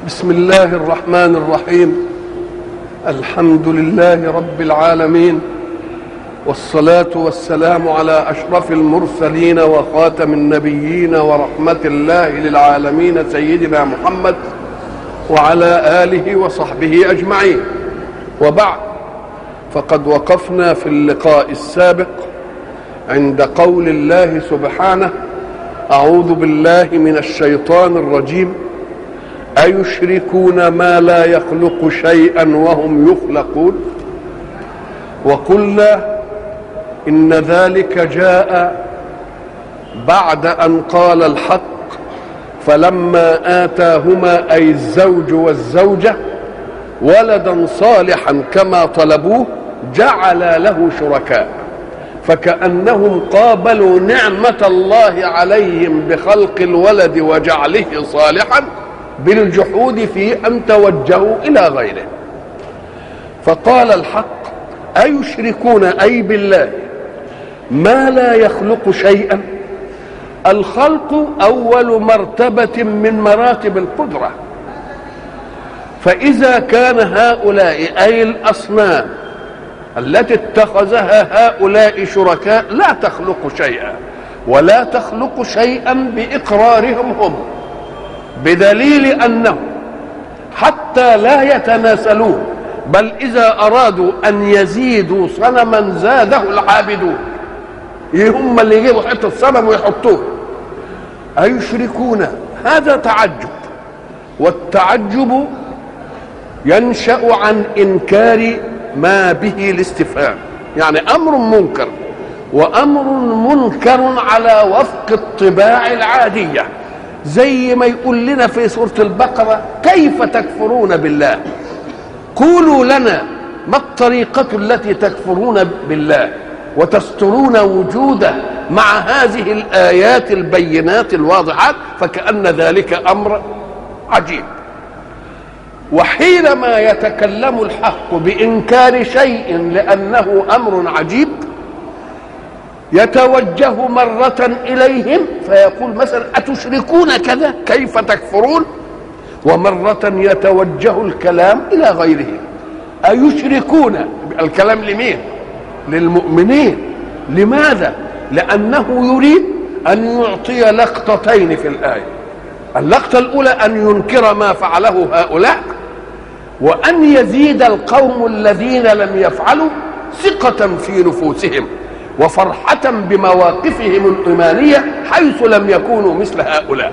بسم الله الرحمن الرحيم الحمد لله رب العالمين والصلاة والسلام على أشرف المرسلين وخاتم النبيين ورحمة الله للعالمين سيدنا محمد وعلى آله وصحبه أجمعين وبعد فقد وقفنا في اللقاء السابق عند قول الله سبحانه أعوذ بالله من الشيطان الرجيم أيشركون ما لا يخلق شيئا وهم يخلقون وقلنا إن ذلك جاء بعد أن قال الحق فلما آتاهما أي الزوج والزوجة ولدا صالحا كما طلبوه جعل له شركاء فكأنهم قابلوا نعمة الله عليهم بخلق الولد وجعله صالحا بالجحود في أن توجهوا إلى غيره فقال الحق أيشركون أي بالله ما لا يخلق شيئا الخلق أول مرتبة من مراتب القدرة فإذا كان هؤلاء أي الأصنام التي اتخذها هؤلاء شركاء لا تخلق شيئا ولا تخلق شيئا بإقرارهم هم بدليل أنهم حتى لا يتناسلون بل إذا أرادوا أن يزيدوا صنما زاده العابدون هم اللي يجيبوا حتة صنم ويحطوه أيشركون هذا تعجب والتعجب ينشأ عن إنكار ما به الاستفهام يعني أمر منكر وأمر منكر على وفق الطباع العادية زي ما يقول لنا في سورة البقرة كيف تكفرون بالله قولوا لنا ما الطريقة التي تكفرون بالله وتسترون وجوده مع هذه الآيات البينات الواضحات فكأن ذلك أمر عجيب وحينما يتكلم الحق بإنكار شيء لأنه أمر عجيب يتوجه مرة إليهم فيقول مثلا أتشركون كذا كيف تكفرون ومرة يتوجه الكلام إلى غيرهم أيشركون الكلام لمين للمؤمنين لماذا لأنه يريد أن يعطي لقطتين في الآية اللقطة الأولى أن ينكر ما فعله هؤلاء وأن يزيد القوم الذين لم يفعلوا ثقة في نفوسهم وفرحة بمواقفهم الإيمانية حيث لم يكونوا مثل هؤلاء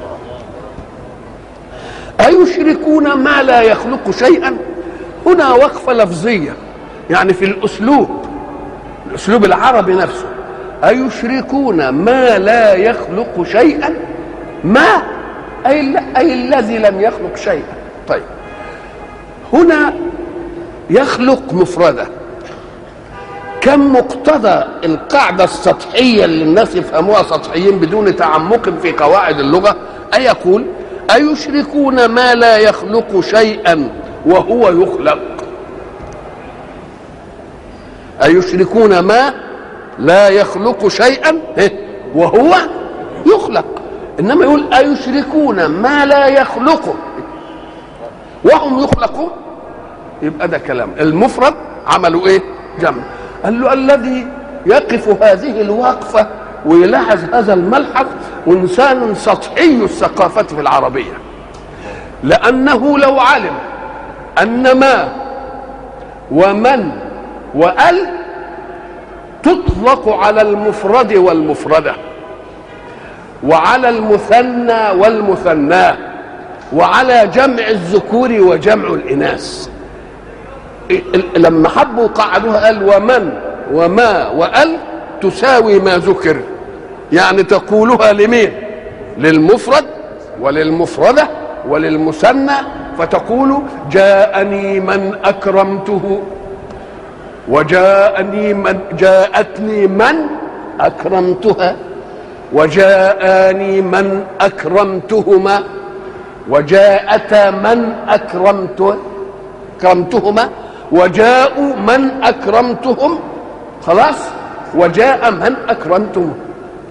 أيشركون ما لا يخلق شيئا هنا وقفة لفظية يعني في الأسلوب الأسلوب العربي نفسه أيشركون ما لا يخلق شيئا ما أي, أي الذي لم يخلق شيئا طيب هنا يخلق مفردة كم مقتضى القاعدة السطحية اللي الناس يفهموها سطحيين بدون تعمق في قواعد اللغة أي يقول أيشركون ما لا يخلق شيئا وهو يخلق أيشركون ما لا يخلق شيئا وهو يخلق إنما يقول أيشركون ما لا يخلق وهم يخلقون يبقى ده كلام المفرد عملوا ايه جمع قال له الذي يقف هذه الوقفة ويلاحظ هذا الملحظ إنسان سطحي الثقافة في العربية لأنه لو علم أن ما ومن وأل تطلق على المفرد والمفردة وعلى المثنى والمثنى وعلى جمع الذكور وجمع الإناث لما حبوا قعدوها قال ومن وما وال تساوي ما ذكر يعني تقولها لمين للمفرد وللمفردة وللمثنى فتقول جاءني من أكرمته وجاءني من جاءتني من أكرمتها وجاءني من أكرمتهما وجاءتا من أكرمت أكرمتهما وجاءوا من أكرمتهم خلاص وجاء من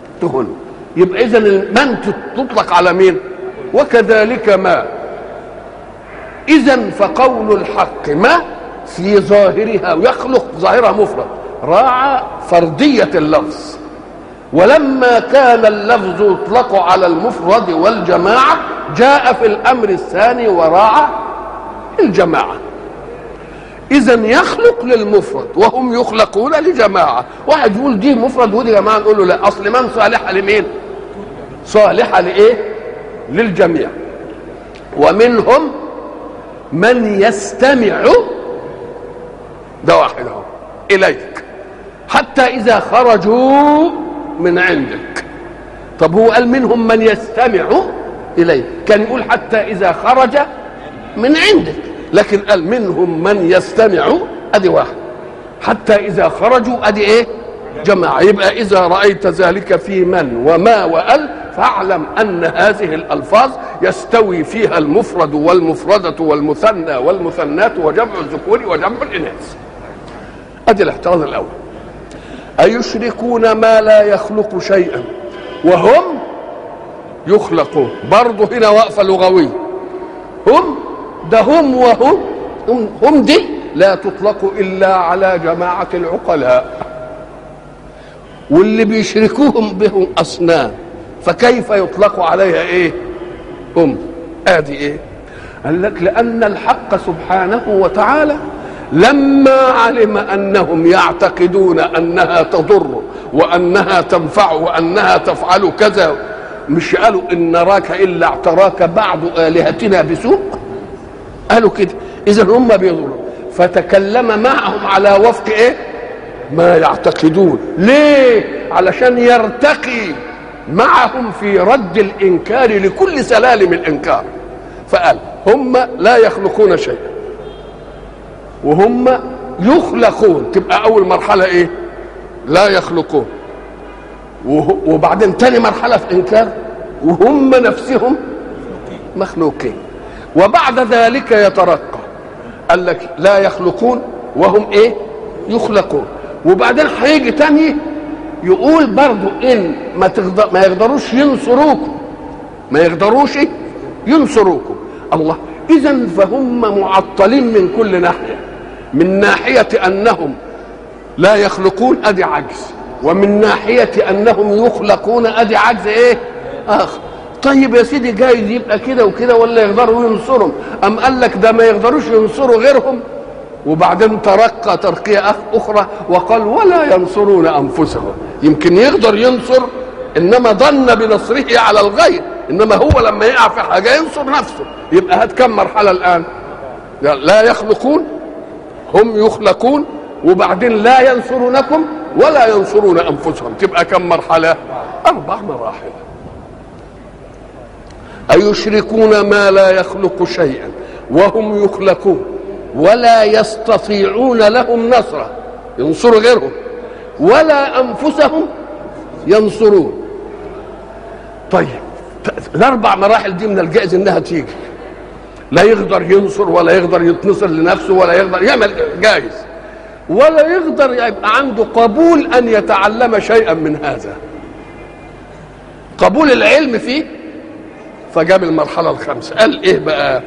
أكرمتهن يبقى إذا من تطلق على مين وكذلك ما اذا فقول الحق ما في ظاهرها ويخلق ظاهرها مفرد راعى فرديه اللفظ ولما كان اللفظ يطلق على المفرد والجماعه جاء في الامر الثاني وراعى الجماعه اذا يخلق للمفرد وهم يخلقون لجماعه واحد يقول دي مفرد ودي جماعه نقول له لا اصل من صالحه لمين صالحه لايه للجميع ومنهم من يستمع ده واحد اهو اليك حتى اذا خرجوا من عندك طب هو قال منهم من يستمع اليك كان يقول حتى اذا خرج من عندك لكن قال منهم من يستمع ادي واحد حتى اذا خرجوا ادي ايه جماعه يبقى اذا رايت ذلك في من وما وال فاعلم ان هذه الالفاظ يستوي فيها المفرد والمفرده والمثنى والمثنات وجمع الذكور وجمع الاناث ادي الاحتراز الاول ايشركون ما لا يخلق شيئا وهم يخلقون برضه هنا وقفه لغويه هم ده هم وهم هم, هم دي لا تطلق الا على جماعه العقلاء واللي بيشركوهم بهم اصنام فكيف يطلق عليها ايه هم ادي ايه قال لك لان الحق سبحانه وتعالى لما علم انهم يعتقدون انها تضر وانها تنفع وانها تفعل كذا مش قالوا ان نراك الا اعتراك بعض الهتنا بسوء قالوا كده اذا هم بيضروا فتكلم معهم على وفق ايه ما يعتقدون ليه علشان يرتقي معهم في رد الانكار لكل سلالم الانكار فقال هم لا يخلقون شيئا وهم يخلقون تبقى اول مرحله ايه لا يخلقون وبعدين تاني مرحله في انكار وهم نفسهم مخلوقين وبعد ذلك يترقى قال لك لا يخلقون وهم ايه يخلقون وبعدين هيجي تاني يقول برضو ان ما, تقدر ما يقدروش ينصروكم ما يقدروش ينصروكم الله اذا فهم معطلين من كل ناحيه من ناحيه انهم لا يخلقون ادي عجز ومن ناحيه انهم يخلقون ادي عجز ايه اخر طيب يا سيدي جايز يبقى كده وكده ولا يقدروا ينصرهم ام قال لك ده ما يقدروش ينصروا غيرهم وبعدين ترقى ترقية أخرى وقال ولا ينصرون أنفسهم يمكن يقدر ينصر إنما ظن بنصره على الغير إنما هو لما يقع في حاجة ينصر نفسه يبقى هات كم مرحلة الآن لا يخلقون هم يخلقون وبعدين لا ينصرونكم ولا ينصرون أنفسهم تبقى كم مرحلة أربع مراحل أيشركون ما لا يخلق شيئا وهم يخلقون ولا يستطيعون لهم نصرا ينصروا غيرهم ولا انفسهم ينصرون طيب الاربع مراحل دي من الجائز انها تيجي لا يقدر ينصر ولا يقدر يتنصر لنفسه ولا يقدر يعمل جائز ولا يقدر يبقى عنده قبول ان يتعلم شيئا من هذا قبول العلم فيه فجاب المرحله الخامسه قال ايه بقى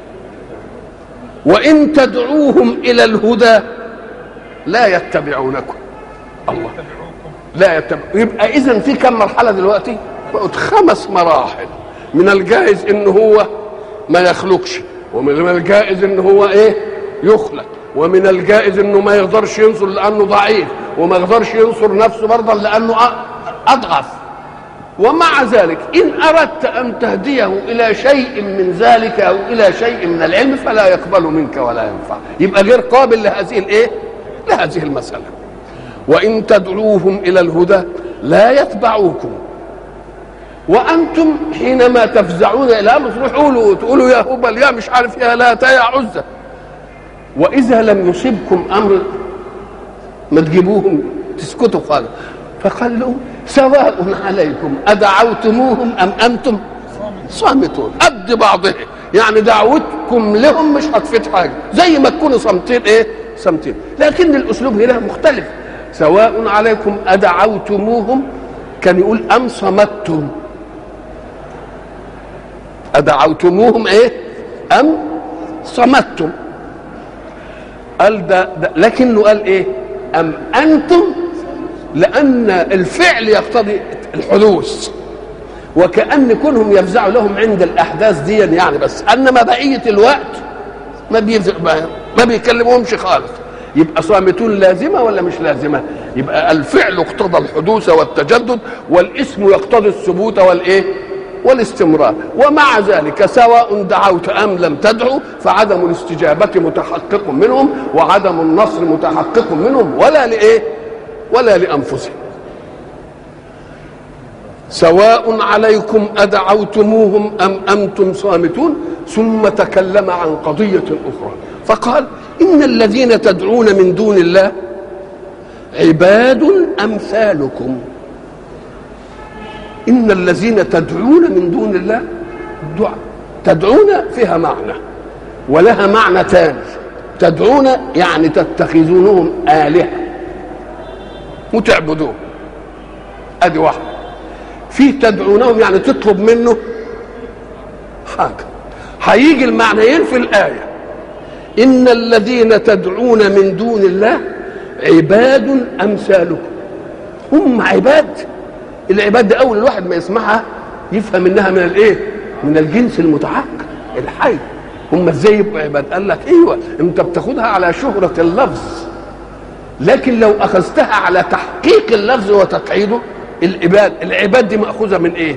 وإن تدعوهم إلى الهدى لا يتبعونكم الله لا يتبع يبقى إذا في كم مرحلة دلوقتي؟ بقت خمس مراحل من الجائز إن هو ما يخلقش ومن الجائز إن هو إيه؟ يخلق ومن الجائز إنه ما يقدرش ينصر لأنه ضعيف وما يقدرش ينصر نفسه برضه لأنه أضعف ومع ذلك إن أردت أن تهديه إلى شيء من ذلك أو إلى شيء من العلم فلا يقبل منك ولا ينفع يبقى غير قابل لهذه الإيه؟ لهذه المسألة وإن تدعوهم إلى الهدى لا يتبعوكم وأنتم حينما تفزعون إلى أمر تروحوا له تقولوا يا هبل يا مش عارف يا لا يا عزة وإذا لم يصبكم أمر ما تجيبوهم تسكتوا خالص فقال لهم سواء عليكم أدعوتموهم أم أنتم صامتون قد بعضهم يعني دعوتكم لهم مش هتفيد حاجة زي ما تكونوا صامتين إيه صامتين لكن الأسلوب هنا مختلف سواء عليكم أدعوتموهم كان يقول أم صمتم أدعوتموهم إيه أم صمتم قال ده, ده لكنه قال ايه ام انتم لان الفعل يقتضي الحدوث وكأن كونهم يفزعوا لهم عند الأحداث دي يعني بس أنما بقية الوقت ما بيفزع ما بيكلمهمش خالص يبقى صامتون لازمة ولا مش لازمة يبقى الفعل اقتضى الحدوث والتجدد والاسم يقتضي الثبوت والإيه والاستمرار ومع ذلك سواء دعوت أم لم تدعو فعدم الاستجابة متحقق منهم وعدم النصر متحقق منهم ولا لإيه ولا لأنفسهم سواء عليكم أدعوتموهم أم أنتم صامتون ثم تكلم عن قضية أخرى فقال إن الذين تدعون من دون الله عباد أمثالكم إن الذين تدعون من دون الله دعاء تدعون فيها معنى ولها معنى ثاني تدعون يعني تتخذونهم آلهة وتعبدون ادي واحده في تدعونهم يعني تطلب منه حاجه هيجي المعنيين في الايه ان الذين تدعون من دون الله عباد امثالكم هم عباد العباد ده اول الواحد ما يسمعها يفهم انها من الايه من الجنس المتعقل الحي هم ازاي يبقوا عباد قال لك ايوه انت بتاخدها على شهره اللفظ لكن لو اخذتها على تحقيق اللفظ وتقعيده العباد العباد دي ماخوذه من ايه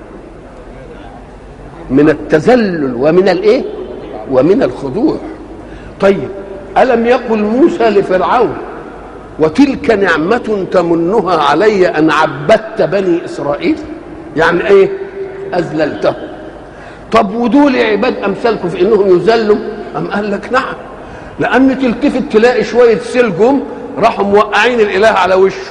من التذلل ومن الايه ومن الخضوع طيب الم يقل موسى لفرعون وتلك نعمه تمنها علي ان عبدت بني اسرائيل يعني ايه اذللتهم طب ودول عباد امثالكم في انهم يذلوا ام قال لك نعم لان تلتفت تلاقي شويه سلجم راحوا موقعين الاله على وشه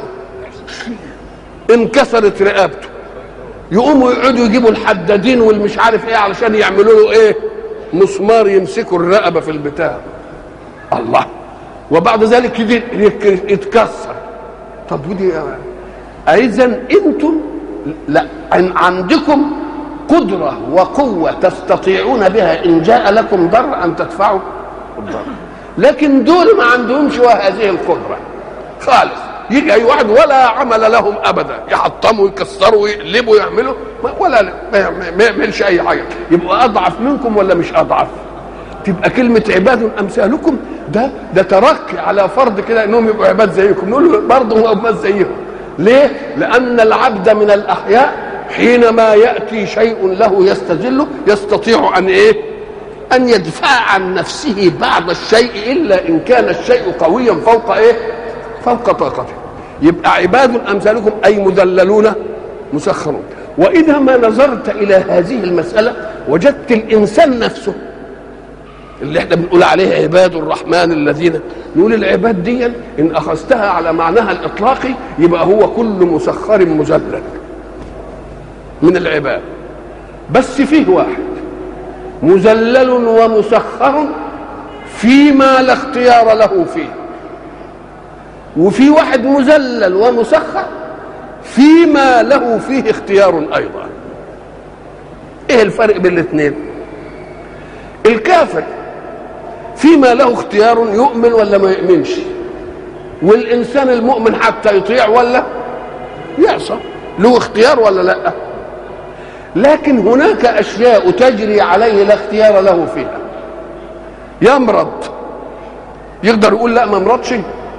انكسرت رقبته يقوموا يقعدوا يجيبوا الحدادين والمش عارف ايه علشان يعملوا له ايه مسمار يمسكوا الرقبه في البتاع الله وبعد ذلك يتكسر طب ودي اذا انتم لا عندكم قدره وقوه تستطيعون بها ان جاء لكم ضر ان تدفعوا الضر لكن دول ما عندهمش هذه القدره خالص يجي اي واحد ولا عمل لهم ابدا يحطموا يكسروا يقلبوا يعملوا ولا ما يعملش اي حاجه يبقى اضعف منكم ولا مش اضعف تبقى كلمة عباد أمثالكم ده ده ترقي على فرض كده إنهم يبقوا عباد زيكم نقول له برضه هم عباد زيهم ليه؟ لأن العبد من الأحياء حينما يأتي شيء له يستذله يستطيع أن إيه؟ أن يدفع عن نفسه بعض الشيء إلا إن كان الشيء قويا فوق إيه؟ فوق طاقته يبقى عباد أمثالكم أي مذللون مسخرون وإذا ما نظرت إلى هذه المسألة وجدت الإنسان نفسه اللي احنا بنقول عليه عباد الرحمن الذين نقول العباد دي ان اخذتها على معناها الاطلاقي يبقى هو كل مسخر مذلل من العباد بس فيه واحد مذلل ومسخر فيما لا اختيار له فيه وفي واحد مذلل ومسخر فيما له فيه اختيار ايضا ايه الفرق بين الاثنين الكافر فيما له اختيار يؤمن ولا ما يؤمنش والانسان المؤمن حتى يطيع ولا يعصى له اختيار ولا لا لكن هناك اشياء تجري عليه لا اختيار له فيها يمرض يقدر يقول لا ما مرضش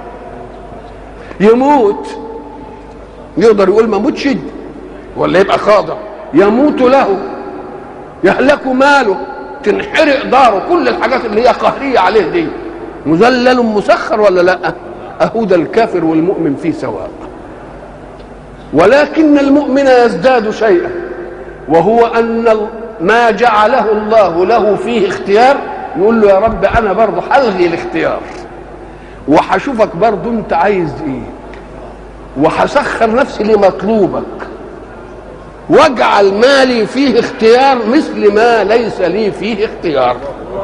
يموت يقدر يقول ما موتش ولا يبقى خاضع يموت له يهلك ماله تنحرق داره كل الحاجات اللي هي قهريه عليه دي مذلل مسخر ولا لا اهو ده الكافر والمؤمن فيه سواء ولكن المؤمن يزداد شيئا وهو ان ما جعله الله له فيه اختيار يقول له يا رب انا برضه هلغي الاختيار وهشوفك برضه انت عايز ايه وهسخر نفسي لمطلوبك واجعل مالي فيه اختيار مثل ما ليس لي فيه اختيار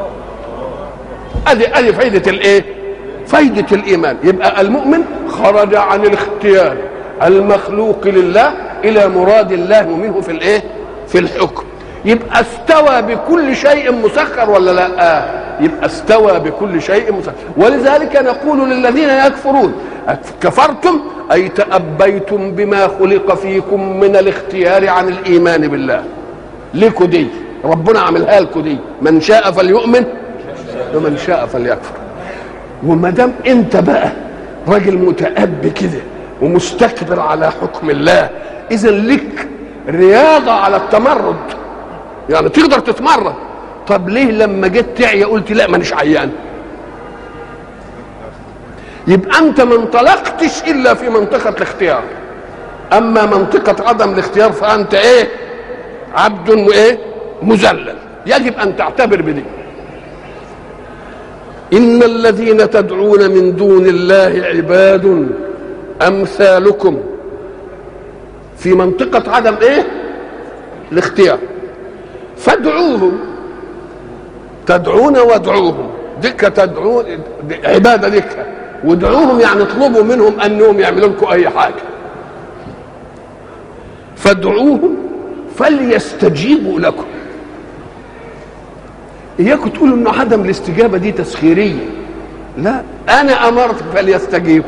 ادي ادي فايده الايه فايده الايمان يبقى المؤمن خرج عن الاختيار المخلوق لله الى مراد الله منه في الايه في الحكم يبقى استوى بكل شيء مسخر ولا لا آه. يبقى استوى بكل شيء مسخر ولذلك نقول للذين يكفرون كفرتم اي تأبيتم بما خلق فيكم من الاختيار عن الايمان بالله لكم دي ربنا عملها لكم دي من شاء فليؤمن ومن شاء فليكفر وما دام انت بقى راجل متأبي كده ومستكبر على حكم الله اذا لك رياضه على التمرد يعني تقدر تتمرد طب ليه لما جيت تعيا قلت لا مانيش عيان يبقى انت ما انطلقتش الا في منطقه الاختيار اما منطقه عدم الاختيار فانت ايه عبد وايه مذلل يجب ان تعتبر بدي ان الذين تدعون من دون الله عباد امثالكم في منطقه عدم ايه الاختيار فادعوهم تدعون وادعوهم دكة تدعون عبادة دكة وادعوهم يعني اطلبوا منهم انهم يعملوا لكم اي حاجة فادعوهم فليستجيبوا لكم اياكم تقولوا ان عدم الاستجابة دي تسخيرية لا انا امرت فليستجيبوا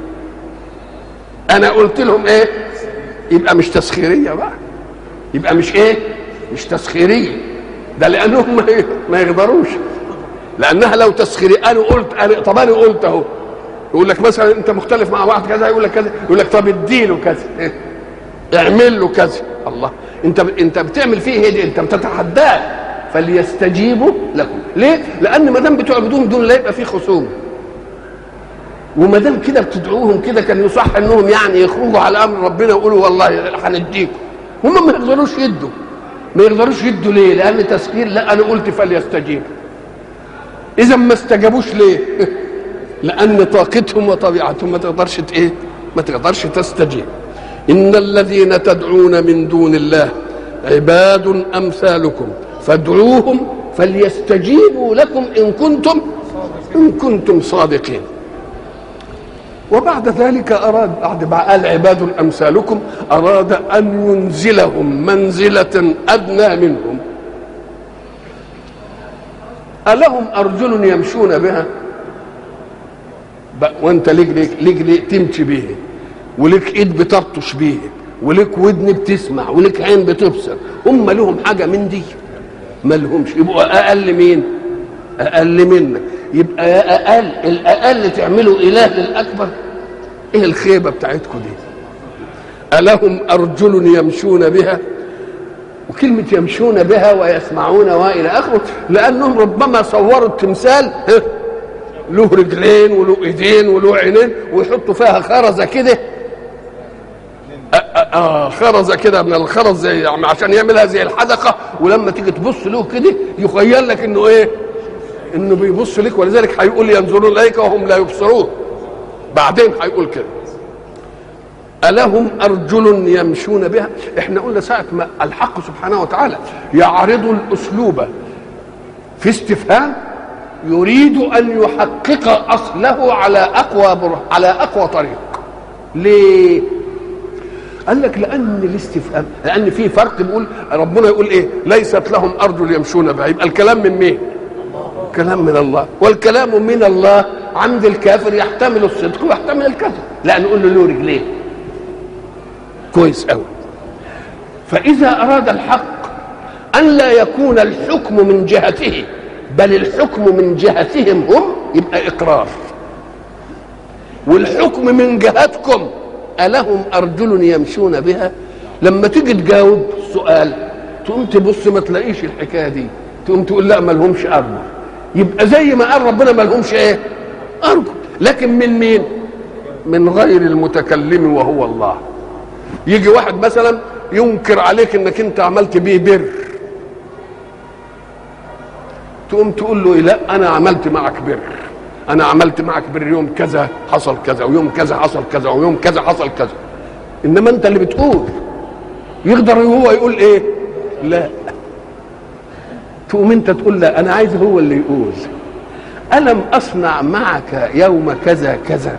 انا قلت لهم ايه يبقى مش تسخيرية بقى يبقى مش ايه مش تسخيريه ده لانهم ما يقدروش لانها لو تسخيريه انا قلت أنا طب انا قلت اهو يقول لك مثلا انت مختلف مع واحد كذا يقول لك كذا يقول لك طب اديله كذا إيه؟ اعمل له كذا الله انت انت بتعمل فيه ايه دي انت بتتحداه فليستجيبوا لكم ليه لان ما دام بتعبدوهم دون لا يبقى في خصوم وما دام كده بتدعوهم كده كان يصح انهم يعني يخرجوا على امر ربنا ويقولوا والله هنديكم هم ما يقدروش يدوا ما يقدروش يدوا ليه؟ لأن تسخير لا أنا قلت فليستجيب. إذا ما استجابوش ليه؟ لأن طاقتهم وطبيعتهم ما تقدرش إيه؟ ما تقدرش تستجيب. إن الذين تدعون من دون الله عباد أمثالكم فادعوهم فليستجيبوا لكم إن كنتم إن كنتم صادقين. وبعد ذلك أراد بعد ما قال عباد أمثالكم أراد أن ينزلهم منزلة أدنى منهم ألهم أرجل يمشون بها وانت ليك ليك ليك, ليك تمشي به وليك ايد بتبطش به وليك ودن بتسمع وليك عين بتبصر هم لهم حاجه من دي ما لهمش يبقوا اقل مين اقل منك يبقى يا اقل الاقل تعملوا اله للاكبر ايه الخيبه بتاعتكم دي الهم ارجل يمشون بها وكلمة يمشون بها ويسمعون وإلى آخره لأنهم ربما صوروا التمثال له رجلين وله إيدين وله عينين ويحطوا فيها خرزة كده آه خرزة كده من الخرز زي يعني عشان يعملها زي الحدقة ولما تيجي تبص له كده يخيل لك إنه إيه؟ إنه بيبص لك ولذلك هيقول ينظرون إليك وهم لا يبصرون بعدين هيقول كده ألهم أرجل يمشون بها احنا قلنا ساعة ما الحق سبحانه وتعالى يعرض الأسلوب في استفهام يريد أن يحقق أصله على أقوى بره على أقوى طريق ليه؟ قال لك لأن الاستفهام لأن في فرق بيقول ربنا يقول إيه؟ ليست لهم أرجل يمشون بها يبقى الكلام من مين؟ كلام من الله والكلام من الله عند الكافر يحتمل الصدق ويحتمل الكذب لا نقول له له رجلين كويس قوي فإذا أراد الحق أن لا يكون الحكم من جهته بل الحكم من جهتهم هم يبقى إقرار والحكم من جهتكم ألهم أرجل يمشون بها لما تيجي تجاوب سؤال تقوم تبص ما تلاقيش الحكاية دي تقوم تقول لا ما لهمش أرجل يبقى زي ما قال ربنا ما لهمش إيه أرجل لكن من مين من غير المتكلم وهو الله يجي واحد مثلا ينكر عليك انك انت عملت بيه بر تقوم تقول له لا انا عملت معك بر انا عملت معك بر يوم كذا حصل كذا ويوم كذا حصل كذا ويوم كذا حصل كذا انما انت اللي بتقول يقدر هو يقول ايه لا تقوم انت تقول لا انا عايز هو اللي يقول الم اصنع معك يوم كذا كذا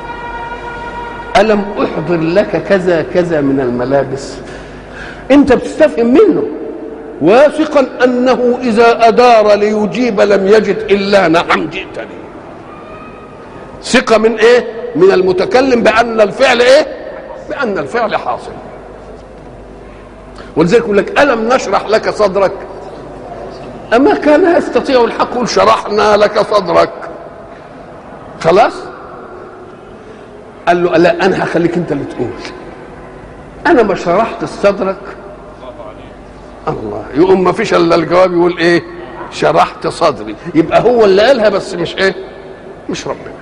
ألم أحضر لك كذا كذا من الملابس أنت بتستفهم منه واثقا انه اذا ادار ليجيب لم يجد الا نعم جئتني ثقه من ايه من المتكلم بان الفعل ايه بان الفعل حاصل ولذلك يقول لك الم نشرح لك صدرك اما كان يستطيع الحق يقول شرحنا لك صدرك خلاص قال له لا انا هخليك انت اللي تقول انا ما شرحت صدرك الله يقوم ما فيش الا الجواب يقول ايه شرحت صدري يبقى هو اللي قالها بس مش ايه مش ربنا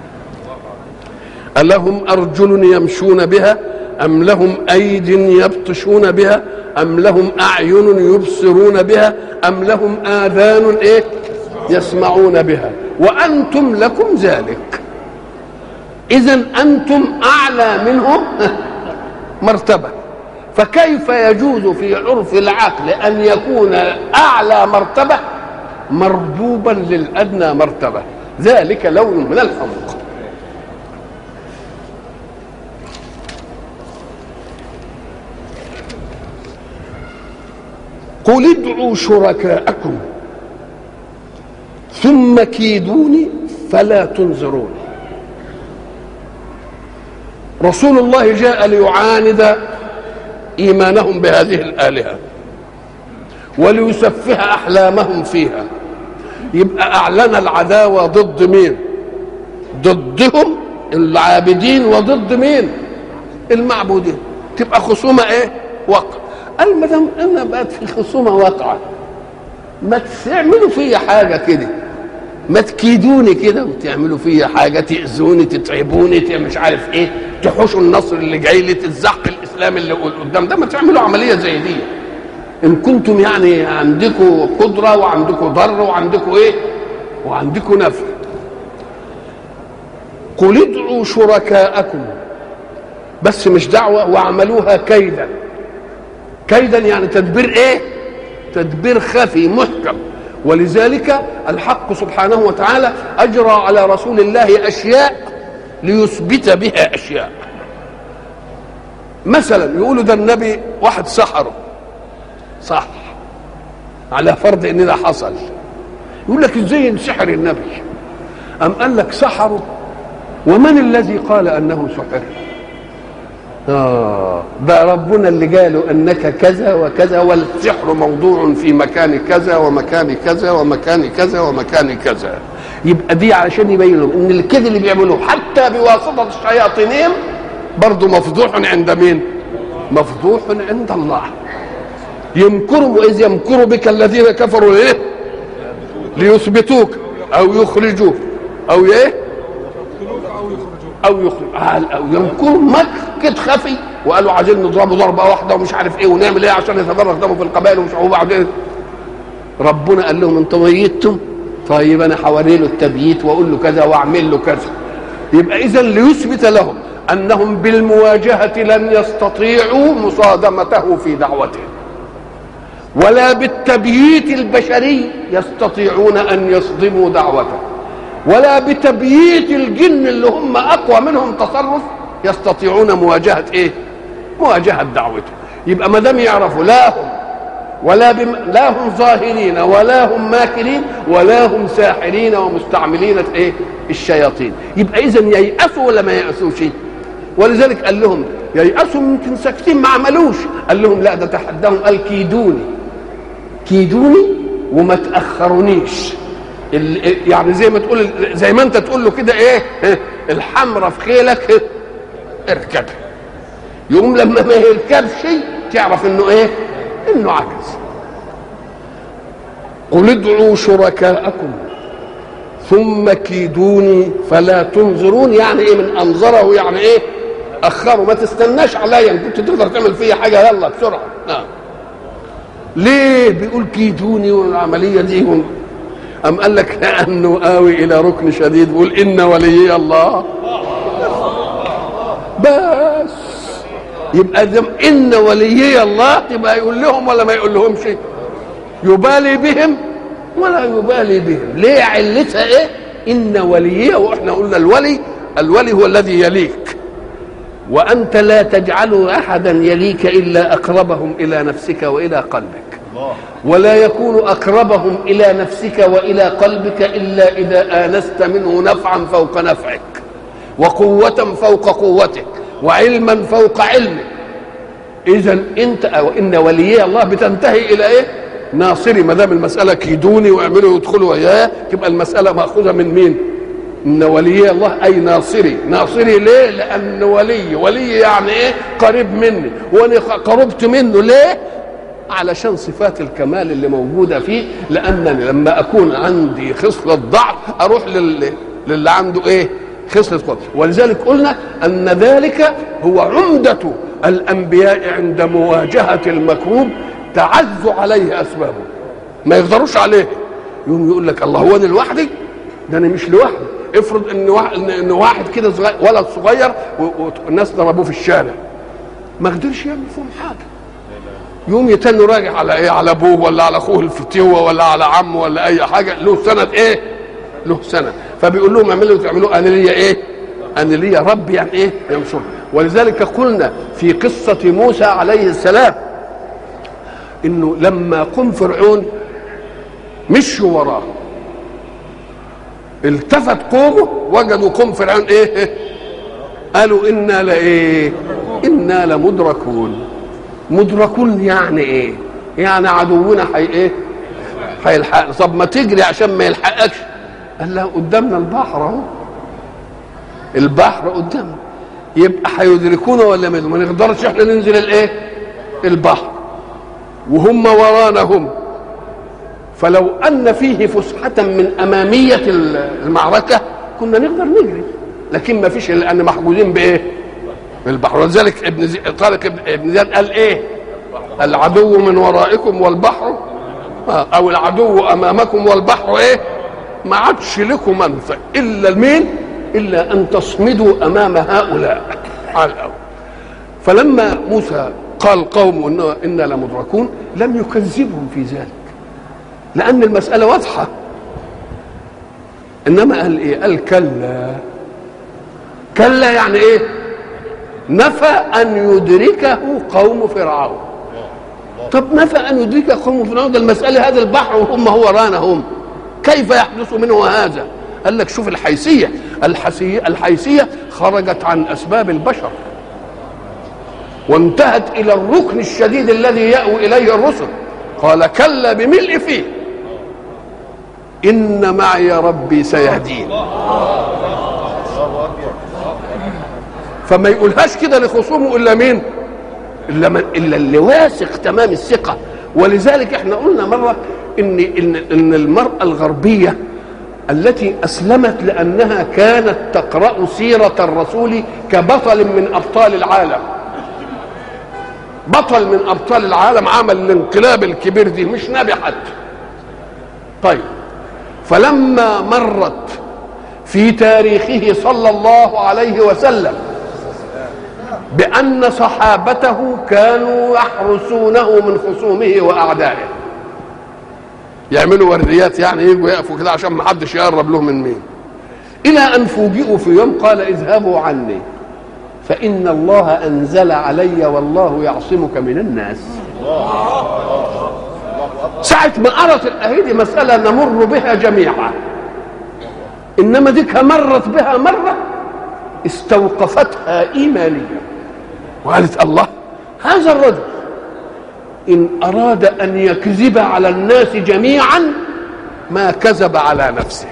ألهم أرجل يمشون بها أم لهم أيد يبطشون بها أم لهم أعين يبصرون بها أم لهم آذان إيه يسمعون بها وأنتم لكم ذلك إذا أنتم أعلى منهم مرتبة فكيف يجوز في عرف العقل أن يكون أعلى مرتبة مربوبا للأدنى مرتبة ذلك لون من الحمق قل ادعوا شركاءكم ثم كيدوني فلا تنظرون رسول الله جاء ليعاند ايمانهم بهذه الالهه وليسفه احلامهم فيها يبقى اعلن العداوه ضد مين ضدهم العابدين وضد مين المعبودين تبقى خصومه ايه وقع قال ما دام انا بقت في خصومه واقعه ما تعملوا فيا حاجه كده ما تكيدوني كده وتعملوا فيا حاجه تاذوني تتعبوني مش عارف ايه تحوشوا النصر اللي جاي لي تزحق الاسلام اللي قدام ده ما تعملوا عمليه زي دي ان كنتم يعني عندكم قدره وعندكم ضر وعندكم ايه وعندكم نفع قل ادعوا شركاءكم بس مش دعوه واعملوها كيدا كيدا يعني تدبير ايه تدبير خفي محكم ولذلك الحق سبحانه وتعالى اجرى على رسول الله اشياء ليثبت بها اشياء مثلا يقولوا ده النبي واحد سحره صح على فرض ان ده حصل يقول لك ازاي ينسحر النبي ام قال لك سحره ومن الذي قال انه سحر آه ده ربنا اللي قالوا انك كذا وكذا والسحر موضوع في مكان كذا ومكان كذا ومكان كذا ومكان كذا يبقى دي علشان يبين لهم ان الكذب اللي بيعملوه حتى بواسطه الشياطينهم برضه مفضوح عند مين؟ مفضوح عند الله يمكروا واذ يمكر بك الذين كفروا ايه؟ ليثبتوك او يخرجوك او ايه؟ او يخرج او يمكروا مكر خفي وقالوا عايزين نضربه ضربه واحده ومش عارف ايه ونعمل ايه عشان يتفرغ دمه في القبائل ومش وبعدين ربنا قال لهم انتم ميتتم طيب انا حوالي له التبييت واقول له كذا واعمل له كذا يبقى اذا ليثبت لهم انهم بالمواجهه لن يستطيعوا مصادمته في دعوته ولا بالتبييت البشري يستطيعون ان يصدموا دعوته ولا بتبييت الجن اللي هم اقوى منهم تصرف يستطيعون مواجهه ايه؟ مواجهه دعوته يبقى ما دام يعرفوا لا هم ولا بم... لا هم ظاهرين ولا هم ماكرين ولا هم ساحرين ومستعملين ايه؟ الشياطين يبقى اذا ييأسوا ولا ما ييأسوش؟ ولذلك قال لهم ييأسوا يمكن ساكتين ما عملوش قال لهم لا ده تحداهم قال كيدوني كيدوني وما تأخرونيش يعني زي ما تقول زي ما انت تقول له كده ايه الحمرة في خيلك اركب يقوم لما ما يركبش تعرف انه ايه انه عجز قل ادعوا شركاءكم ثم كيدوني فلا تنظرون يعني ايه من انظره يعني ايه اخروا ما تستناش عليا ان كنت تقدر تعمل فيا حاجه يلا بسرعه نعم ليه بيقول كيدوني والعمليه دي أم قال لك لأنه آوي إلى ركن شديد بيقول إن وليي الله بس يبقى دم إن وليي الله يبقى يقول لهم ولا ما يقول لهمش يبالي بهم ولا يبالي بهم ليه علتها إيه إن وليي وإحنا قلنا الولي الولي هو الذي يليك وأنت لا تجعل أحدا يليك إلا أقربهم إلى نفسك وإلى قلبك ولا يكون اقربهم الى نفسك والى قلبك الا اذا انست منه نفعا فوق نفعك وقوه فوق قوتك وعلما فوق علمك اذا انت او ان وليي الله بتنتهي الى ايه ناصري ما دام المساله كيدوني واعملوا يدخلوا وياه تبقى المساله ماخوذه من مين ان ولي الله اي ناصري ناصري ليه لان ولي ولي يعني ايه قريب مني وانا قربت منه ليه علشان صفات الكمال اللي موجوده فيه لانني لما اكون عندي خصله ضعف اروح لل... للي عنده ايه خصله قوه ولذلك قلنا ان ذلك هو عمده الانبياء عند مواجهه المكروب تعز عليه اسبابه ما يقدروش عليه يقوم يقول لك الله هو انا لوحدي ده انا مش لوحدي افرض ان واحد ان واحد كده صغير ولد صغير والناس ضربوه في الشارع ما قدرش يعمل فيهم حاجه يقوم يتنوا راجع على ايه على ابوه ولا على اخوه الفتيوه ولا على عمه ولا اي حاجه له سند ايه له سند فبيقول لهم اعملوا تعملوا انا ليا ايه انا ليا رب يعني ايه ينصر ولذلك قلنا في قصه موسى عليه السلام انه لما قم فرعون مشوا وراه التفت قومه وجدوا قوم فرعون ايه قالوا انا لايه انا لمدركون مدركون يعني ايه يعني عدونا حي ايه هيلحق طب ما تجري عشان ما يلحقكش قال له قدامنا البحر اهو البحر قدامنا يبقى هيدركونا ولا ما نقدرش احنا ننزل الايه البحر وهم ورانا هم فلو ان فيه فسحه من اماميه المعركه كنا نقدر نجري لكن ما فيش الا ان محجوزين بايه بالبحر ولذلك ابن زي... طارق ابن زياد قال ايه العدو من ورائكم والبحر آه. او العدو امامكم والبحر ايه ما عادش لكم منفع الا المين الا ان تصمدوا امام هؤلاء على الاول فلما موسى قال قوم إن إنا لمدركون لم يكذبهم في ذلك لأن المسألة واضحة إنما قال إيه؟ قال كلا كلا يعني إيه؟ نفى أن يدركه قوم فرعون طب نفى أن يدرك قوم فرعون ده المسألة هذا البحر وهم هو رانا هم كيف يحدث منه هذا؟ قال لك شوف الحيثية الحيثية الحيثية خرجت عن أسباب البشر وانتهت الى الركن الشديد الذي ياوي اليه الرسل قال كلا بملء فيه ان معي ربي سيهدين فما يقولهاش كده لخصومه الا مين الا من الا اللي واثق تمام الثقه ولذلك احنا قلنا مره ان ان ان المراه الغربيه التي اسلمت لانها كانت تقرا سيره الرسول كبطل من ابطال العالم بطل من ابطال العالم عمل الانقلاب الكبير دي مش نبي حتى طيب فلما مرت في تاريخه صلى الله عليه وسلم بان صحابته كانوا يحرسونه من خصومه واعدائه يعملوا ورديات يعني يجوا يقفوا كده عشان ما حدش يقرب له من مين الى ان فوجئوا في يوم قال اذهبوا عني فإن الله أنزل علي والله يعصمك من الناس ساعة ما أرت الأهيدي مسألة نمر بها جميعا إنما ديك مرت بها مرة استوقفتها إيمانيا وقالت الله هذا الرجل إن أراد أن يكذب على الناس جميعا ما كذب على نفسه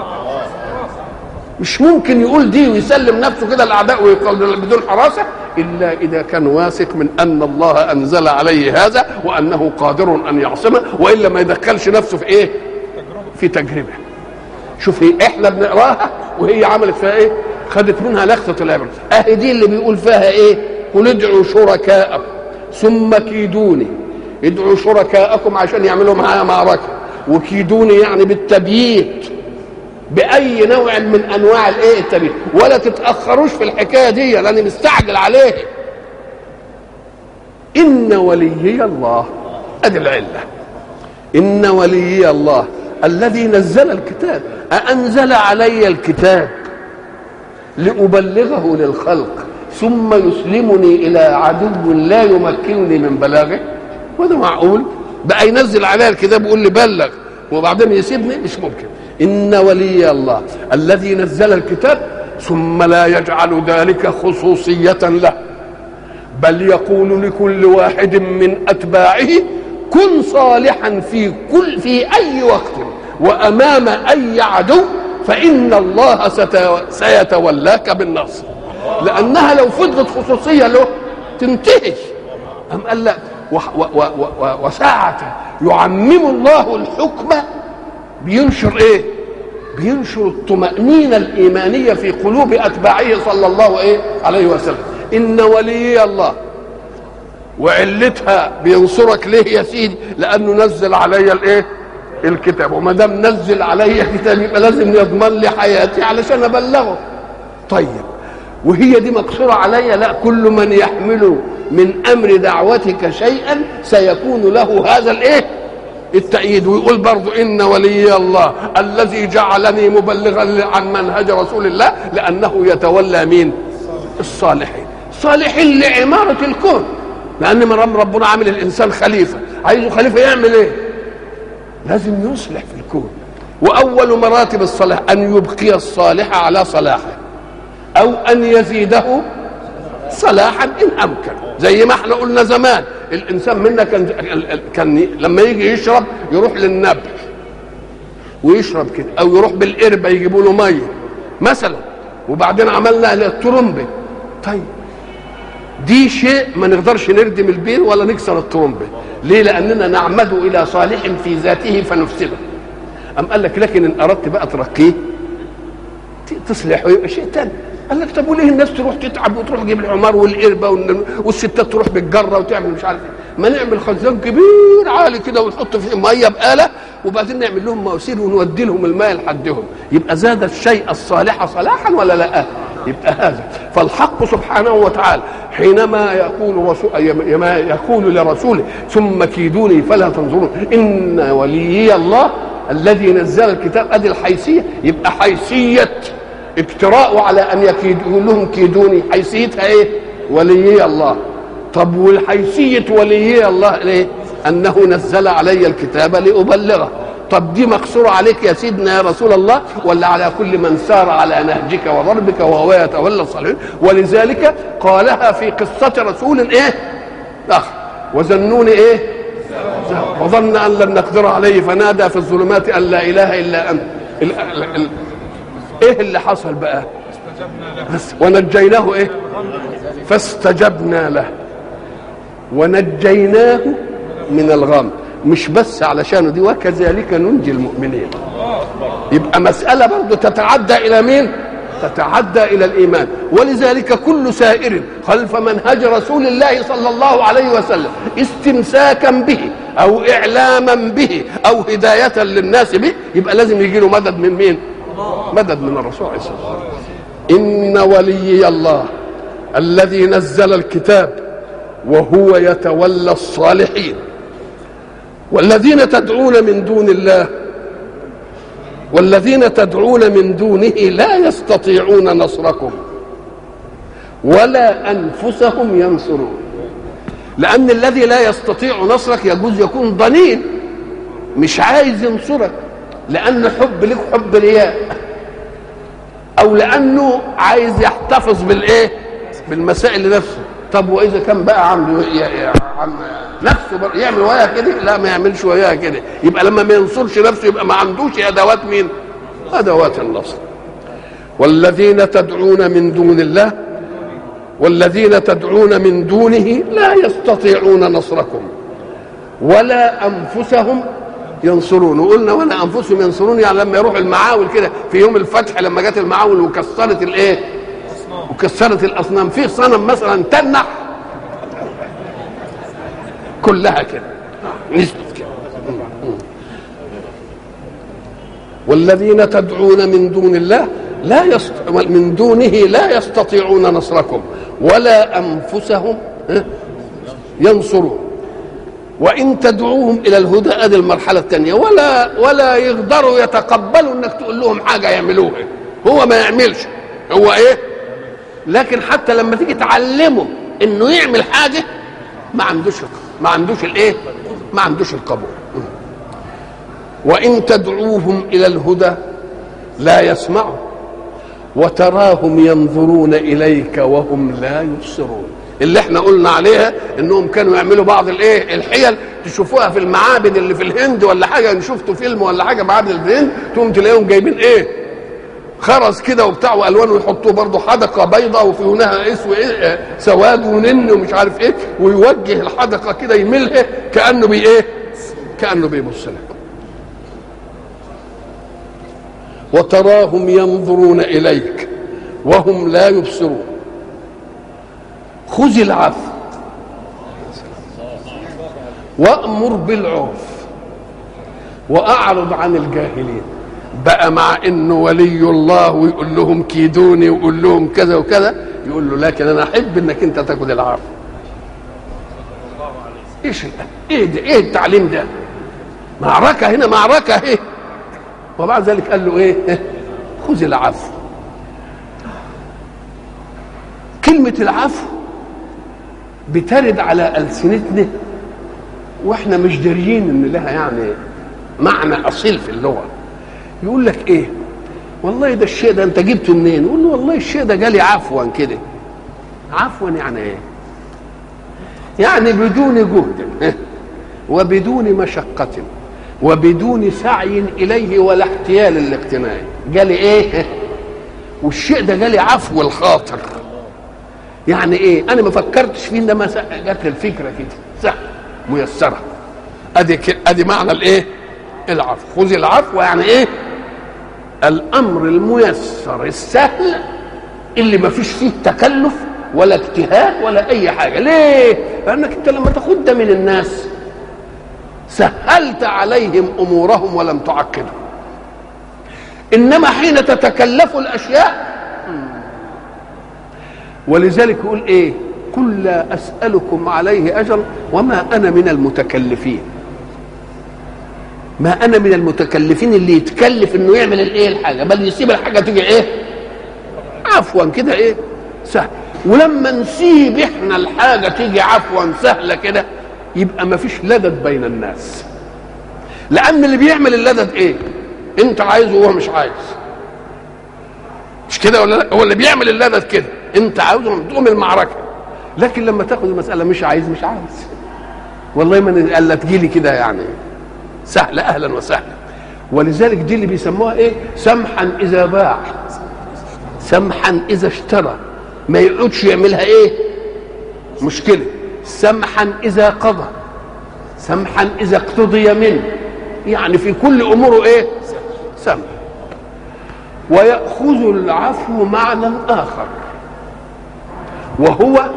مش ممكن يقول دي ويسلم نفسه كده الاعداء ويقول بدون حراسه الا اذا كان واثق من ان الله انزل عليه هذا وانه قادر ان يعصمه والا ما يدخلش نفسه في ايه؟ في تجربه. شوف هي احنا بنقراها وهي عملت فيها ايه؟ خدت منها لخصه العبره، اهي دي اللي بيقول فيها ايه؟ قل ادعوا شركاءكم ثم كيدوني ادعوا شركاءكم عشان يعملوا معايا معركه وكيدوني يعني بالتبييت باي نوع من انواع الايه التبيين ولا تتاخروش في الحكايه دي لاني مستعجل عليه ان وليي الله ادي العله ان وليي الله الذي نزل الكتاب أأنزل علي الكتاب لأبلغه للخلق ثم يسلمني إلى عدو لا يمكنني من بلاغه وده معقول بقى ينزل عليا الكتاب ويقول لي بلغ وبعدين يسيبني مش ممكن ان ولي الله الذي نزل الكتاب ثم لا يجعل ذلك خصوصيه له بل يقول لكل واحد من اتباعه كن صالحا في كل في اي وقت وامام اي عدو فان الله سيتولاك بالنصر لانها لو فضلت خصوصيه له تنتهي أم قال لا وساعة يعمم الله الحكم بينشر ايه بينشر الطمأنينة الإيمانية في قلوب أتباعه صلى الله إيه عليه وسلم إن ولي الله وعلتها بينصرك ليه يا سيدي لأنه نزل علي الإيه الكتاب وما دام نزل علي كتاب يبقى لازم يضمن لي حياتي علشان أبلغه طيب وهي دي مقصورة علي لا كل من يحمل من أمر دعوتك شيئا سيكون له هذا الإيه التأييد ويقول برضو إن ولي الله الذي جعلني مبلغا عن منهج رسول الله لأنه يتولى مين الصالحين صالحين لعمارة الكون لأن من ربنا عامل الإنسان خليفة عايزه خليفة يعمل إيه لازم يصلح في الكون وأول مراتب الصلاح أن يبقي الصالح على صلاحه أو أن يزيده صلاحا إن أمكن زي ما احنا قلنا زمان الانسان منا كان كان لما يجي يشرب يروح للنبع ويشرب كده او يروح بالقربه يجيبوا له ميه مثلا وبعدين عملنا الترمبه طيب دي شيء ما نقدرش نردم البير ولا نكسر الترمبه ليه لاننا نعمد الى صالح في ذاته فنفسده ام قال لك لكن ان اردت بقى ترقيه تصلحه يبقى شيء ثاني قال لك طب وليه الناس تروح تتعب وتروح تجيب العمار والقربه والستات تروح بالجره وتعمل مش عارف ايه ما نعمل خزان كبير عالي كده ونحط فيه ميه بآله وبعدين نعمل لهم مواسير ونودي لهم الماء لحدهم يبقى زاد الشيء الصالح صلاحا ولا لا يبقى هذا فالحق سبحانه وتعالى حينما يقول رسول ما يقول لرسوله ثم كيدوني فلا تنظرون ان وليي الله الذي نزل الكتاب ادي الحيثيه يبقى حيثيه ابتراء على ان يكيدوا لهم كيدوني حيثيتها ايه وليي الله طب والحيثيه وليي الله ليه انه نزل علي الكتاب لابلغه طب دي مقصورة عليك يا سيدنا يا رسول الله ولا على كل من سار على نهجك وضربك وهو يتولى الصالحين ولذلك قالها في قصة رسول ايه آخر وزنون ايه وظن ان لن نقدر عليه فنادى في الظلمات ان لا اله الا انت ال ال ال ايه اللي حصل بقى بس ونجيناه ايه فاستجبنا له ونجيناه من الغم مش بس علشان دي وكذلك ننجي المؤمنين يبقى مسألة برضه تتعدى إلى مين؟ تتعدى إلى الإيمان ولذلك كل سائر خلف منهج رسول الله صلى الله عليه وسلم استمساكا به أو إعلاما به أو هداية للناس به يبقى لازم يجي له مدد من مين؟ مدد من الرسول عليه الصلاة والسلام إن وليي الله الذي نزل الكتاب وهو يتولى الصالحين والذين تدعون من دون الله والذين تدعون من دونه لا يستطيعون نصركم ولا انفسهم ينصرون لان الذي لا يستطيع نصرك يجوز يكون ضنين مش عايز ينصرك لان حب لك حب رياء او لانه عايز يحتفظ بالايه بالمسائل لنفسه طب واذا كان بقى عنده عم نفسه يعمل وياها كده لا ما يعملش وياها كده يبقى لما ما ينصرش نفسه يبقى ما عندوش ادوات مين ادوات النصر والذين تدعون من دون الله والذين تدعون من دونه لا يستطيعون نصركم ولا انفسهم ينصرون وقلنا ولا انفسهم ينصرون يعني لما يروحوا المعاول كده في يوم الفتح لما جت المعاول وكسرت الايه وكسرت الاصنام في صنم مثلا تنح كلها كده نزلت كده والذين تدعون من دون الله لا يست... من دونه لا يستطيعون نصركم ولا انفسهم ينصرون وان تدعوهم الى الهدى ادي المرحله الثانيه ولا ولا يقدروا يتقبلوا انك تقول لهم حاجه يعملوها هو ما يعملش هو ايه لكن حتى لما تيجي تعلمه انه يعمل حاجه ما عندوش ما عندوش الايه ما عندوش القبول وان تدعوهم الى الهدى لا يسمعوا وتراهم ينظرون اليك وهم لا يبصرون اللي احنا قلنا عليها انهم كانوا يعملوا بعض الايه الحيل تشوفوها في المعابد اللي في الهند ولا حاجه ان شفتوا فيلم ولا حاجه معابد الهند تقوم تلاقيهم جايبين ايه خرز كده وبتاع والوان ويحطوه برضه حدقه بيضاء وفي هناها اسود إيه سواد ونن ومش عارف ايه ويوجه الحدقه كده يميلها كانه بي ايه كانه بيبص لك وتراهم ينظرون اليك وهم لا يبصرون خذ العفو وامر بالعرف واعرض عن الجاهلين بقى مع انه ولي الله ويقول لهم كيدوني ويقول لهم كذا وكذا يقول له لكن انا احب انك انت تاخذ العفو ايش ايه ده ايه التعليم ده معركه هنا معركه ايه وبعد ذلك قال له ايه خذ العفو كلمه العفو بترد على السنتنا واحنا مش داريين ان لها يعني معنى اصيل في اللغه يقول لك ايه والله ده الشيء ده انت جبته منين يقول له والله الشيء ده جالي عفوا كده عفوا يعني ايه يعني بدون جهد وبدون مشقة وبدون سعي إليه ولا احتيال الاقتناء جالي إيه والشيء ده جالي عفو الخاطر يعني إيه أنا ما فكرتش فيه إنما جات لي الفكرة كده سهل ميسرة أدي ك... أدي معنى الإيه العفو خذ العفو يعني إيه الأمر الميسر السهل اللي ما فيش فيه تكلف ولا اجتهاد ولا اي حاجه ليه لانك انت لما تاخد ده من الناس سهلت عليهم امورهم ولم تعقدهم انما حين تتكلف الاشياء ولذلك يقول ايه قل لا اسالكم عليه اجر وما انا من المتكلفين ما انا من المتكلفين اللي يتكلف انه يعمل الايه الحاجه بل يسيب الحاجه تيجي ايه عفوا كده ايه سهل ولما نسيب احنا الحاجه تيجي عفوا سهله كده يبقى ما فيش لدد بين الناس لان اللي بيعمل اللدد ايه انت عايزه وهو مش عايز مش كده ولا لا هو اللي بيعمل اللدد كده انت عاوزه تقوم المعركه لكن لما تاخد المساله مش عايز مش عايز والله ما الا تجيلي كده يعني سهله اهلا وسهلا ولذلك دي اللي بيسموها ايه سمحا اذا باع سمحا اذا اشترى ما يقعدش يعملها ايه مشكله سمحا اذا قضى سمحا اذا اقتضي منه يعني في كل اموره ايه سمح ويأخذ العفو معنى آخر وهو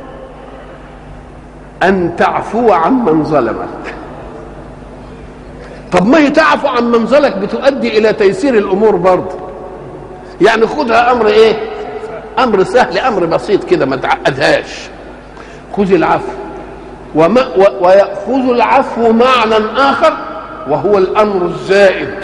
أن تعفو عمن ظلمك طب ما هي تعفو عن من ظلمك بتؤدي إلى تيسير الأمور برضه يعني خدها أمر إيه امر سهل امر بسيط كده ما تعقدهاش خذ العفو وما و ويأخذ العفو معنى آخر وهو الأمر الزائد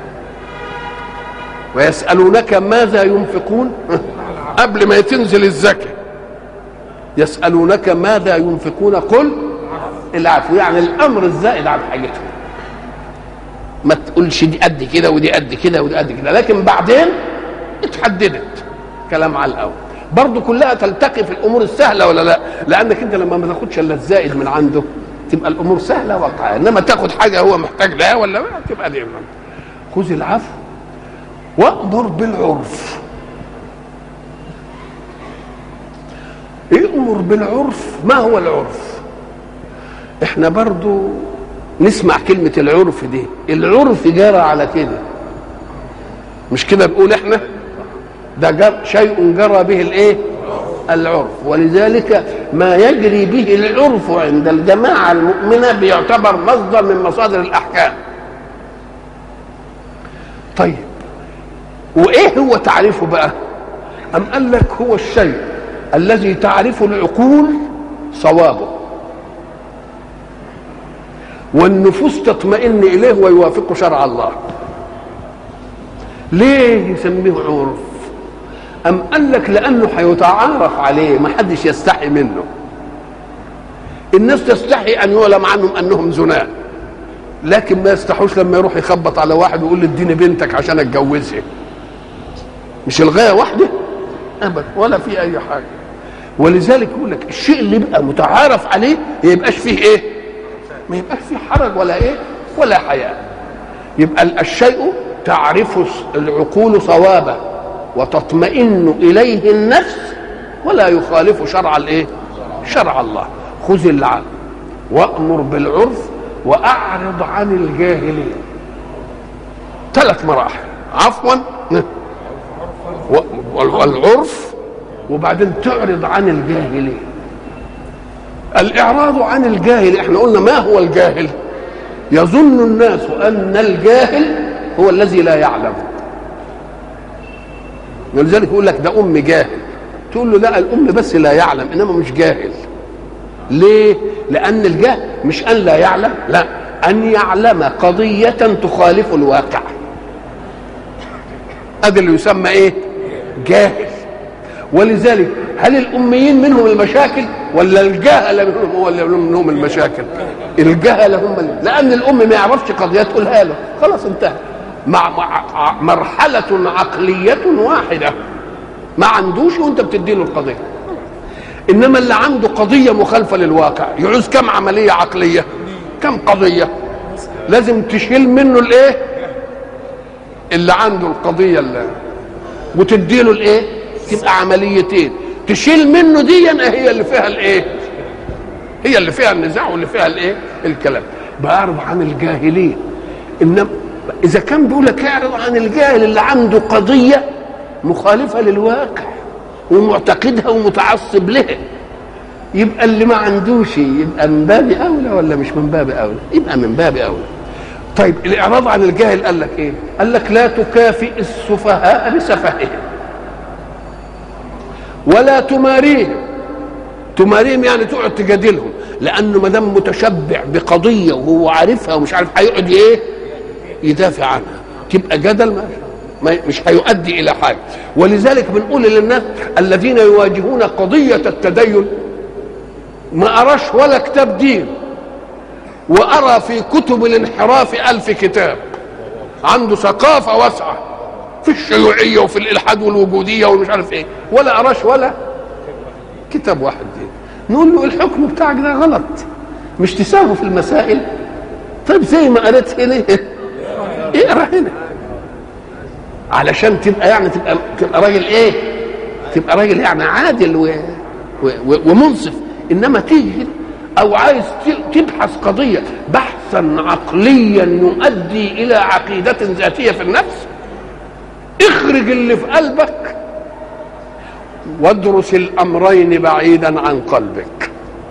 ويسألونك ماذا ينفقون قبل ما تنزل الزكاة يسألونك ماذا ينفقون قل العفو يعني الأمر الزائد عن حاجتهم ما تقولش دي قد كده ودي قد كده ودي قد كده لكن بعدين اتحددت كلام على الاول برضه كلها تلتقي في الامور السهله ولا لا لانك انت لما ما تاخدش الا الزائد من عنده تبقى الامور سهله واقعيه انما تاخد حاجه هو محتاج لها ولا لا تبقى دي خذ العفو وامر بالعرف امر بالعرف ما هو العرف احنا برضو نسمع كلمة العرف دي العرف جرى على كده مش كده بنقول احنا ده جر شيء جرى به الايه العرف ولذلك ما يجري به العرف عند الجماعة المؤمنة بيعتبر مصدر من مصادر الأحكام طيب وإيه هو تعريفه بقى أم قال لك هو الشيء الذي تعرف العقول صوابه والنفوس تطمئن إليه ويوافق شرع الله ليه يسميه عرف أم قال لك لأنه هيتعارف عليه ما حدش يستحي منه الناس تستحي ان يعلم عنهم انهم زناه لكن ما يستحوش لما يروح يخبط على واحد ويقول له اديني بنتك عشان اتجوزها مش الغايه واحده ابدا ولا في اي حاجه ولذلك يقول لك الشيء اللي يبقى متعارف عليه ما يبقاش فيه ايه ما يبقاش فيه حرج ولا ايه ولا حياء يبقى الشيء تعرف العقول صوابه وتطمئن اليه النفس ولا يخالف شرع الايه شرع الله خذ العقل وامر بالعرف واعرض عن الجاهلين ثلاث مراحل عفوا والعرف وبعدين تعرض عن الجاهلين الاعراض عن الجاهل احنا قلنا ما هو الجاهل يظن الناس ان الجاهل هو الذي لا يعلم ولذلك يقول لك ده ام جاهل تقول له لا الام بس لا يعلم انما مش جاهل ليه لان الجهل مش ان لا يعلم لا ان يعلم قضيه تخالف الواقع هذا اللي يسمى ايه جاهل ولذلك هل الاميين منهم المشاكل ولا الجهل منهم هو اللي منهم المشاكل الجهل هم اللي لان الام ما يعرفش قضيه تقولها له خلاص انتهى مع, مع مرحله عقليه واحده ما عندوش وانت بتديله القضيه انما اللي عنده قضيه مخالفه للواقع يعوز كم عمليه عقليه كم قضيه لازم تشيل منه الايه اللي عنده القضيه اللي وتديله الايه تبقى عمليتين تشيل منه دي هي اللي فيها الايه هي اللي فيها النزاع واللي فيها الايه الكلام بعرض عن الجاهلين انما اذا كان بيقول لك اعرض عن الجاهل اللي عنده قضيه مخالفه للواقع ومعتقدها ومتعصب لها يبقى اللي ما عندوش يبقى من باب اولى ولا مش من باب اولى يبقى من باب اولى طيب الاعراض عن الجاهل قال لك ايه قال لك لا تكافئ السفهاء بسفههم ولا تماريهم تماريهم يعني تقعد تجادلهم لانه ما دام متشبع بقضيه وهو عارفها ومش عارف هيقعد ايه يدافع عنها تبقى جدل ما مش هيؤدي الى حاجه ولذلك بنقول للناس الذين يواجهون قضيه التدين ما اراش ولا كتاب دين وارى في كتب الانحراف الف كتاب عنده ثقافه واسعه في الشيوعيه وفي الالحاد والوجوديه ومش عارف ايه ولا اراش ولا كتاب واحد دين نقول له الحكم بتاعك ده غلط مش تساوي في المسائل طيب زي ما قريت هنا اقرا هنا علشان تبقى يعني تبقى تبقى راجل ايه تبقى راجل يعني عادل و... و... و... ومنصف انما تيجي او عايز تبحث قضيه بحثا عقليا يؤدي الى عقيده ذاتيه في النفس اخرج اللي في قلبك وادرس الامرين بعيدا عن قلبك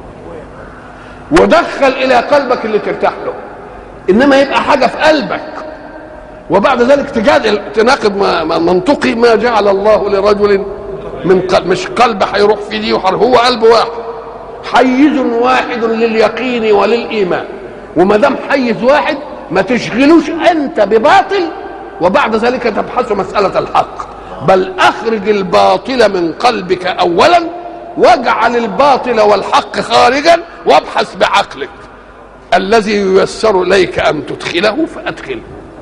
ودخل الى قلبك اللي ترتاح له انما يبقى حاجه في قلبك وبعد ذلك تجادل تناقض ما منطقي ما جعل الله لرجل من قلب مش قلب هيروح في دي وحر هو قلب واحد حيز واحد لليقين وللايمان وما دام حيز واحد ما تشغلوش انت بباطل وبعد ذلك تبحث مساله الحق بل اخرج الباطل من قلبك اولا واجعل الباطل والحق خارجا وابحث بعقلك الذي ييسر اليك ان تدخله فادخله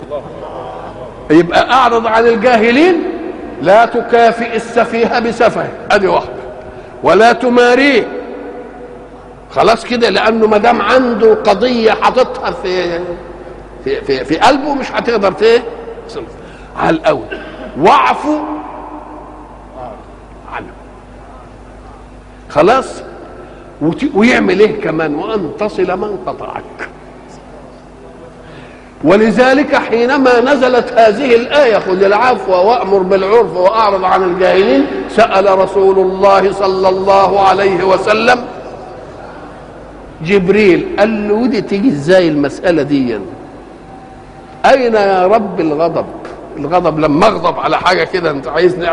يبقى اعرض عن الجاهلين لا تكافئ السفيه بسفه ادي واحده ولا تماريه خلاص كده لانه ما دام عنده قضيه حاططها في في في, في قلبه مش هتقدر ايه على الاول واعفو عنه خلاص ويعمل ايه كمان وان تصل من قطعك ولذلك حينما نزلت هذه الآية خذ العفو وأمر بالعرف وأعرض عن الجاهلين سأل رسول الله صلى الله عليه وسلم جبريل قال له ودي تيجي ازاي المسألة دي أين يا رب الغضب الغضب لما اغضب على حاجة كده انت عايزني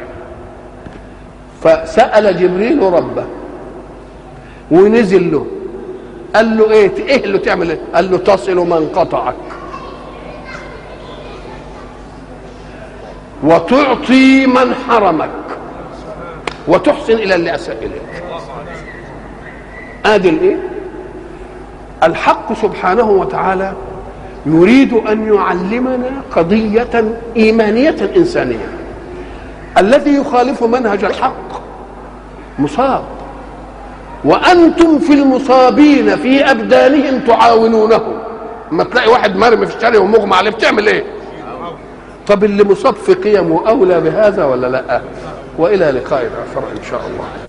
فسأل جبريل ربه ونزل له قال له ايه ايه اللي تعمل ايه قال له تصل من قطعك وتعطي من حرمك وتحسن الى اللي اساء اليك ادي الايه الحق سبحانه وتعالى يريد ان يعلمنا قضيه ايمانيه انسانيه الذي يخالف منهج الحق مصاب وانتم في المصابين في ابدانهم تعاونونه اما تلاقي واحد مرمي في الشارع ومغمى عليه بتعمل ايه طب اللي مصاب في قيمه اولى بهذا ولا لا والى لقاء اخر ان شاء الله